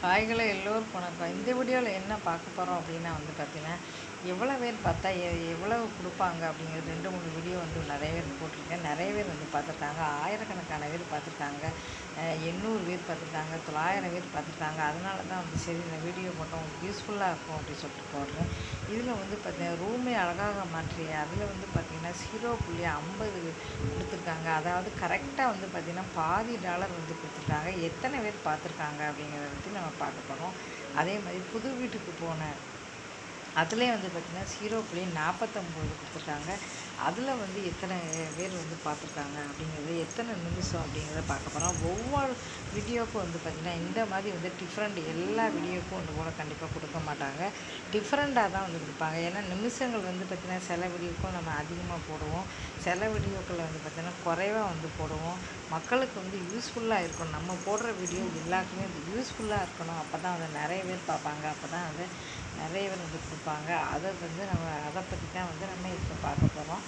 ஹாய்களே எல்லோருக்கும் வணக்கம் இந்த வீடியோவில் என்ன பார்க்க போகிறோம் அப்படின்னா வந்து பார்த்தீங்கன்னா எவ்வளோ பேர் பார்த்தா எ எவ்வளவு கொடுப்பாங்க அப்படிங்கிறது ரெண்டு மூணு வீடியோ வந்து நிறைய பேர் போட்டிருக்கேன் நிறைய பேர் வந்து பார்த்துருக்காங்க ஆயிரக்கணக்கான பேர் பார்த்துருக்காங்க அஹ் எண்ணூறு பேர் பார்த்துருக்காங்க தொள்ளாயிரம் பேர் பார்த்துருக்காங்க அதனால தான் வந்து சரி இந்த வீடியோ போட்டோம் உங்களுக்கு யூஸ்ஃபுல்லாக இருக்கும் அப்படின்னு சொல்லிட்டு போடுறேன் இதில் வந்து பார்த்தீங்கன்னா ரூமே அழகாக மாற்றி அதில் வந்து பார்த்திங்கன்னா ஜீரோ புள்ளி ஐம்பது கொடுத்துருக்காங்க அதாவது கரெக்டாக வந்து பார்த்திங்கன்னா பாதி டாலர் வந்து கொடுத்துருக்காங்க எத்தனை பேர் பார்த்துருக்காங்க அப்படிங்கிறத பற்றி நம்ம பார்க்க போகிறோம் அதே மாதிரி புது வீட்டுக்கு போன அதுலேயே வந்து பார்த்திங்கன்னா ஜீரோ புள்ளி நாற்பத்தொம்போது கொடுத்துருக்காங்க அதில் வந்து எத்தனை பேர் வந்து பார்த்துருக்காங்க அப்படிங்கிறது எத்தனை நிமிஷம் அப்படிங்கிறத பார்க்க போகிறோம் ஒவ்வொரு வீடியோவுக்கும் வந்து பார்த்திங்கன்னா இந்த மாதிரி வந்து டிஃப்ரெண்ட் எல்லா வீடியோவுக்கும் வந்து போல் கண்டிப்பாக கொடுக்க மாட்டாங்க டிஃப்ரெண்ட்டாக தான் வந்து கொடுப்பாங்க ஏன்னா நிமிஷங்கள் வந்து பார்த்திங்கன்னா சில வீடியோக்கும் நம்ம அதிகமாக போடுவோம் சில வீடியோக்களில் வந்து பார்த்திங்கன்னா குறைவாக வந்து போடுவோம் மக்களுக்கு வந்து யூஸ்ஃபுல்லாக இருக்கணும் நம்ம போடுற வீடியோ எல்லாருக்குமே யூஸ்ஃபுல்லாக இருக்கணும் அப்போ தான் வந்து நிறைய பேர் பார்ப்பாங்க அப்போ தான் வந்து நிறைய பேர் வந்து கொடுப்பாங்க அதை வந்து நம்ம அதை பற்றி தான் வந்து நம்ம இப்போ பார்க்க போகிறோம்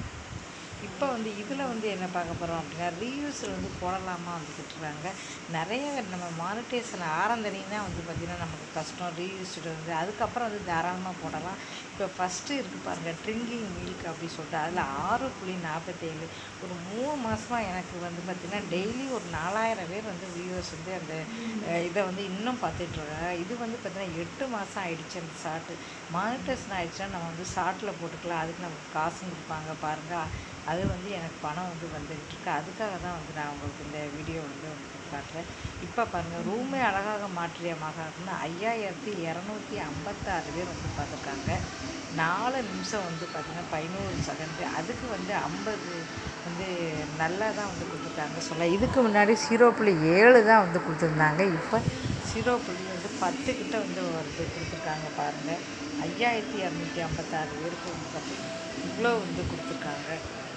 இப்போ வந்து இதில் வந்து என்ன பார்க்க போகிறோம் அப்படின்னா ரீயூஸில் வந்து போடலாமா வந்து கேட்டுருக்காங்க நிறைய பேர் நம்ம மானிட்டேஷன் ஆரந்தனின்னா வந்து பார்த்திங்கன்னா நமக்கு கஷ்டம் ரீயூஸ்டு வந்து அதுக்கப்புறம் வந்து தாராளமாக போடலாம் இப்போ ஃபஸ்ட்டு இருக்குது பாருங்கள் ட்ரிங்கிங் மில்க் அப்படி சொல்லிட்டு அதில் ஆறு புள்ளி நாற்பத்தேழு ஒரு மூணு மாதமாக எனக்கு வந்து பார்த்திங்கன்னா டெய்லி ஒரு நாலாயிரம் பேர் வந்து வியூவர்ஸ் வந்து அந்த அஹ், இதை வந்து இன்னும் பார்த்துட்ருக்காங்க இது வந்து பார்த்திங்கன்னா எட்டு மாதம் ஆயிடுச்சு அந்த ஷார்ட்டு மானிட்டேஷன் ஆயிடுச்சுன்னா நம்ம வந்து ஷார்ட்டில் போட்டுக்கலாம் அதுக்கு நமக்கு காசும் கொடுப்பாங்க பாருங்கள் அது வந்து எனக்கு பணம் வந்து வந்துக்கிட்டு இருக்கு அதுக்காக தான் வந்து நான் உங்களுக்கு இந்த வீடியோ வந்து உங்களுக்கு காட்டுறேன் இப்போ பாருங்கள் ரூமே அழகாக மாற்றிய மகாத்மா ஐயாயிரத்தி இரநூத்தி ஐம்பத்தாறு பேர் வந்து பார்த்துருக்காங்க நாலு நிமிஷம் வந்து பார்த்திங்கன்னா பதினோரு செகண்டு அதுக்கு வந்து ஐம்பது வந்து நல்லா தான் வந்து கொடுத்துருக்காங்க சொல்ல இதுக்கு முன்னாடி ஜீரோ புள்ளி ஏழு தான் வந்து கொடுத்துருந்தாங்க இப்போ ஜீரோ புள்ளி வந்து பத்து கிட்ட வந்து வருது கொடுத்துருக்காங்க பாருங்கள் ஐயாயிரத்தி இரநூத்தி ஐம்பத்தாறு பேருக்கு வந்து பார்த்திங்கன்னா இவ்வளோ வந்து கொடுத்துருக்காங்க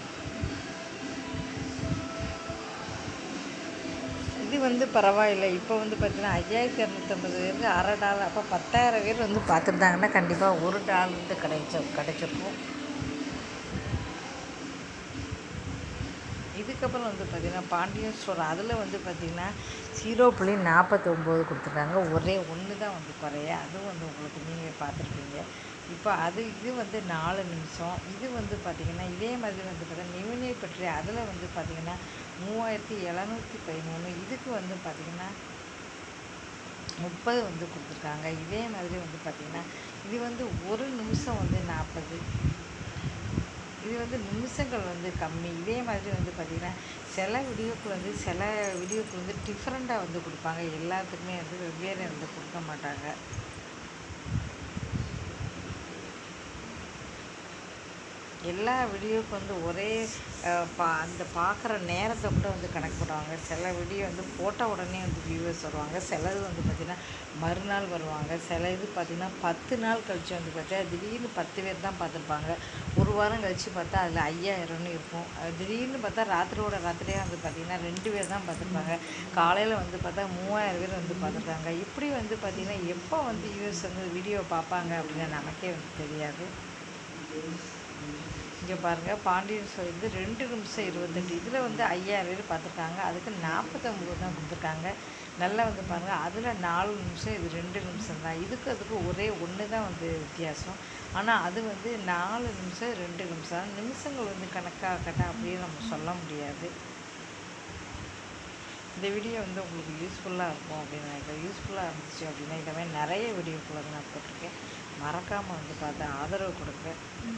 இது வந்து பரவாயில்லை இப்போ வந்து பார்த்தீங்கன்னா ஐயாயிரத்தி இரநூத்தம்பது பேருக்கு அரை டாலர் அப்போ பத்தாயிரம் பேர் வந்து பார்த்துருந்தாங்கன்னா கண்டிப்பாக ஒரு டாலர் வந்து கிடைச்ச கிடைச்சிருக்கும் இதுக்கப்புறம் வந்து பார்த்திங்கன்னா பாண்டியன் ஸ்டோர் அதில் வந்து பார்த்திங்கன்னா ஜீரோ புள்ளி நாற்பத்தொம்போது கொடுத்துருக்காங்க ஒரே ஒன்று தான் வந்து குறைய அதுவும் வந்து உங்களுக்கு நீங்கள் பார்த்துருப்பீங்க இப்போ அது இது வந்து நாலு நிமிஷம் இது வந்து பார்த்திங்கன்னா இதே மாதிரி வந்து பார்த்தீங்கன்னா நிவினை பற்றி அதில் வந்து பார்த்திங்கன்னா மூவாயிரத்தி எழுநூற்றி பதிமூணு இதுக்கு வந்து பார்த்திங்கன்னா முப்பது வந்து கொடுத்துருக்காங்க இதே மாதிரி வந்து பார்த்திங்கன்னா இது வந்து ஒரு நிமிஷம் வந்து நாற்பது இது வந்து நிமிஷங்கள் வந்து கம்மி இதே மாதிரி வந்து பார்த்திங்கன்னா சில வீடியோக்கு வந்து சில வீடியோக்கு வந்து டிஃப்ரெண்ட்டாக வந்து கொடுப்பாங்க எல்லாத்துக்குமே வந்து வெவ்வேறு வந்து கொடுக்க மாட்டாங்க எல்லா வீடியோவுக்கு வந்து ஒரே அஹ், பா அந்த பார்க்குற நேரத்தை கூட வந்து கணக்கு பண்ணுவாங்க சில வீடியோ வந்து போட்ட உடனே வந்து வியூவர்ஸ் வருவாங்க சிலது வந்து பார்த்திங்கன்னா மறுநாள் வருவாங்க சில இது பார்த்திங்கன்னா பத்து நாள் கழிச்சு வந்து பார்த்தா திடீர்னு பத்து பேர் தான் பார்த்துருப்பாங்க ஒரு வாரம் கழித்து பார்த்தா அதில் ஐயாயிரம்னு இருக்கும் அது திடீர்னு பார்த்தா ராத்திரியோட ராத்திரியாக வந்து பார்த்திங்கன்னா ரெண்டு பேர் தான் பார்த்துருப்பாங்க காலையில் வந்து பார்த்தா மூவாயிரம் பேர் வந்து பார்த்துருக்காங்க இப்படி வந்து பார்த்திங்கன்னா எப்போ வந்து யூஎஸ் வந்து வீடியோ பார்ப்பாங்க அப்படின்னு நமக்கே வந்து தெரியாது இங்கே பாருங்கள் பாண்டியன் ஸ்டோர் வந்து ரெண்டு நிமிஷம் இருபத்தெட்டு இதில் வந்து ஐயாயிரம் பேர் பார்த்துருக்காங்க அதுக்கு நாற்பத்தொம்பது தான் கொடுத்துருக்காங்க நல்லா வந்து பாருங்கள் அதில் நாலு நிமிஷம் இது ரெண்டு நிமிஷம் தான் இதுக்கு அதுக்கு ஒரே ஒன்று தான் வந்து வித்தியாசம் ஆனால் அது வந்து நாலு நிமிஷம் ரெண்டு நிமிஷம் நிமிஷங்கள் வந்து கணக்காக கட்ட அப்படியே நம்ம சொல்ல முடியாது இந்த வீடியோ வந்து உங்களுக்கு யூஸ்ஃபுல்லாக இருக்கும் அப்படின்னு நினைக்கிறேன் யூஸ்ஃபுல்லாக இருந்துச்சு அப்படின்னா இந்த மாதிரி நிறைய வீடியோக்கள் வந்து நான் போட்டிருக்கேன் மறக்காமல் வந்து பார்த்து ஆதரவு கொடுங்க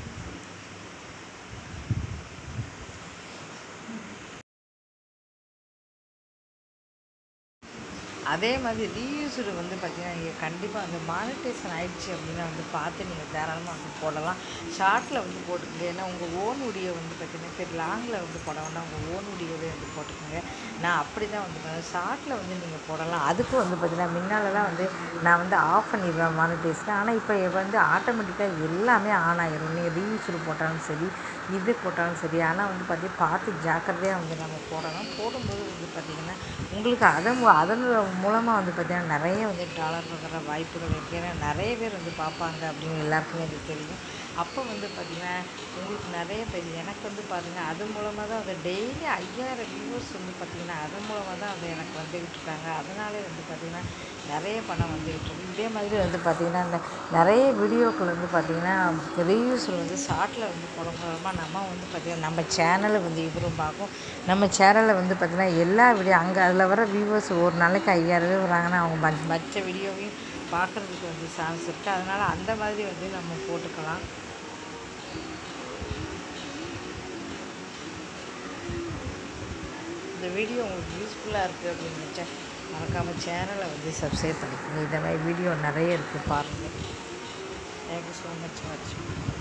அதே மாதிரி ரீயூஸ்டு வந்து பார்த்திங்கன்னா நீங்கள் கண்டிப்பாக வந்து மானிட்டேஷன் ஆயிடுச்சு அப்படின்னா வந்து பார்த்து நீங்கள் தாராளமாக வந்து போடலாம் ஷார்ட்டில் வந்து போட்டுக்கோங்க ஏன்னா உங்கள் ஓன் வீடியோ வந்து பார்த்திங்கன்னா சரி லாங்கில் வந்து போட வேண்டாம் உங்கள் ஓன் வீடியோவே வந்து போட்டுக்கோங்க நான் அப்படி தான் வந்து பண்ணேன் ஷார்ட்டில் வந்து நீங்கள் போடலாம் அதுக்கு வந்து பார்த்திங்கன்னா முன்னாலலாம் வந்து நான் வந்து ஆஃப் பண்ணிடுவேன் மானிட்டேஷன் ஆனால் இப்போ வந்து ஆட்டோமேட்டிக்காக எல்லாமே ஆன் ஆயிரும் நீங்கள் ரீயூஸ்டு போட்டாலும் சரி இது போட்டாலும் சரி ஆனால் வந்து பார்த்தி பார்த்து ஜாக்கிரதையாக வந்து நம்ம போடணும் போடும்போது வந்து பார்த்திங்கன்னா உங்களுக்கு அதன் அதன் மூலமாக வந்து பார்த்திங்கன்னா நிறைய வந்து டாலர் வர வாய்ப்புகள் இருக்குது ஏன்னா நிறைய பேர் வந்து பார்ப்பாங்க அப்படின்னு எல்லாருக்குமே அது தெரியும் அப்போ வந்து பார்த்திங்கன்னா உங்களுக்கு நிறைய பேர் எனக்கு வந்து பார்த்திங்கன்னா அது மூலமாக தான் அந்த டெய்லி ஐயாயிரம் வியூவர்ஸ் வந்து பார்த்திங்கன்னா அது மூலமாக தான் வந்து எனக்கு வந்துக்கிட்டு இருக்காங்க அதனாலே வந்து பார்த்திங்கன்னா நிறைய பணம் வந்துக்கிட்டு இருக்கு இதே மாதிரி வந்து பார்த்திங்கன்னா இந்த நிறைய வீடியோக்கள் வந்து பார்த்திங்கன்னா ரிவ்யூஸில் வந்து ஷார்ட்டில் வந்து போட மூலமாக நம்ம வந்து பார்த்திங்கன்னா நம்ம சேனலை வந்து இவரும் பார்க்கும் நம்ம சேனலில் வந்து பார்த்திங்கன்னா எல்லா வீடியோ அங்கே அதில் வர வியூவர்ஸ் ஒரு நாளைக்கு ஐயாயிரம் பேர் வராங்கன்னா அவங்க மற்ற மற்ற வீடியோவையும் பார்க்குறதுக்கு வந்து சான்ஸ் இருக்குது அதனால் அந்த மாதிரி வந்து நம்ம போட்டுக்கலாம் இந்த வீடியோ உங்களுக்கு யூஸ்ஃபுல்லாக இருக்குது அப்படின்னு நினச்சா மறக்காமல் சேனலை வந்து சப்ஸ்கிரைப் பண்ணிக்கோங்க இந்த மாதிரி வீடியோ நிறைய இருக்குது பாருங்கள் தேங்க்யூ ஸோ மச் வாட்சிங்